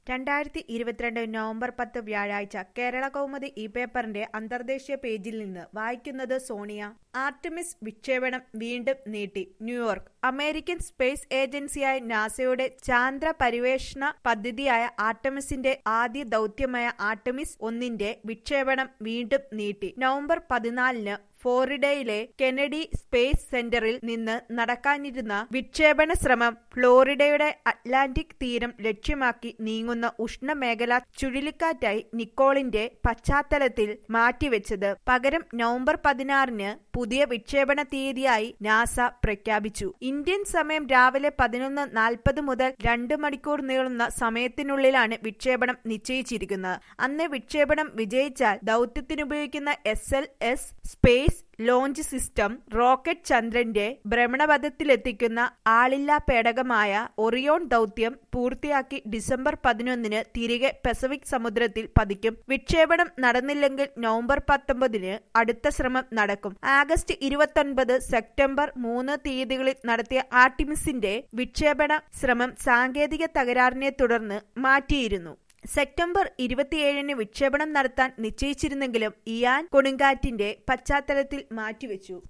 രണ്ടായിരത്തി ഇരുപത്തിരണ്ട് നവംബർ പത്ത് വ്യാഴാഴ്ച കേരള കൗമുദി ഈ പേപ്പറിന്റെ അന്തർദേശീയ പേജിൽ നിന്ന് വായിക്കുന്നത് സോണിയ ആർട്ടിമിസ് വിക്ഷേപണം വീണ്ടും നീട്ടി ന്യൂയോർക്ക് അമേരിക്കൻ സ്പേസ് ഏജൻസിയായ നാസയുടെ ചാന്ദ്ര പരിവേഷണ പദ്ധതിയായ ആർട്ടമിസിന്റെ ആദ്യ ദൗത്യമായ ആർട്ടമിസ് ഒന്നിന്റെ വിക്ഷേപണം വീണ്ടും നീട്ടി നവംബർ പതിനാലിന് ഫ്ലോറിഡയിലെ കെനഡി സ്പേസ് സെന്ററിൽ നിന്ന് നടക്കാനിരുന്ന വിക്ഷേപണ ശ്രമം ഫ്ലോറിഡയുടെ അറ്റ്ലാന്റിക് തീരം ലക്ഷ്യമാക്കി നീങ്ങുന്ന ഉഷ്ണമേഖലാ ചുഴലിക്കാറ്റായി നിക്കോളിന്റെ പശ്ചാത്തലത്തിൽ മാറ്റിവെച്ചത് പകരം നവംബർ പതിനാറിന് പുതിയ വിക്ഷേപണ തീയതിയായി നാസ പ്രഖ്യാപിച്ചു ഇന്ത്യൻ സമയം രാവിലെ പതിനൊന്ന് നാൽപ്പത് മുതൽ രണ്ട് മണിക്കൂർ നീളുന്ന സമയത്തിനുള്ളിലാണ് വിക്ഷേപണം നിശ്ചയിച്ചിരിക്കുന്നത് അന്ന് വിക്ഷേപണം വിജയിച്ചാൽ ദൗത്യത്തിനുപയോഗിക്കുന്ന S L S space launch system rocket ചന്ദ്രന്റെ ഭ്രമണപഥത്തിലെത്തിക്കുന്ന ആളില്ലാ പേടകമായ ഒറിയോൺ ദൗത്യം പൂർത്തിയാക്കി ഡിസംബർ പതിനൊന്നിന് തിരികെ പസഫിക് സമുദ്രത്തിൽ പതിക്കും വിക്ഷേപണം നടന്നില്ലെങ്കിൽ നവംബർ പത്തൊമ്പതിന് അടുത്ത ശ്രമം നടക്കും ആഗസ്റ്റ് ഇരുപത്തൊൻപത് സെപ്റ്റംബർ മൂന്ന് തീയതികളിൽ നടത്തിയ ആർട്ടിമിസിന്റെ വിക്ഷേപണ ശ്രമം സാങ്കേതിക തകരാറിനെ തുടർന്ന് മാറ്റിയിരുന്നു സെപ്റ്റംബർ ഇരുപത്തിയേഴിന് വിക്ഷേപണം നടത്താൻ നിശ്ചയിച്ചിരുന്നെങ്കിലും ഇയാൻ കൊടുങ്കാറ്റിന്റെ പശ്ചാത്തലത്തിൽ മാറ്റിവെച്ചു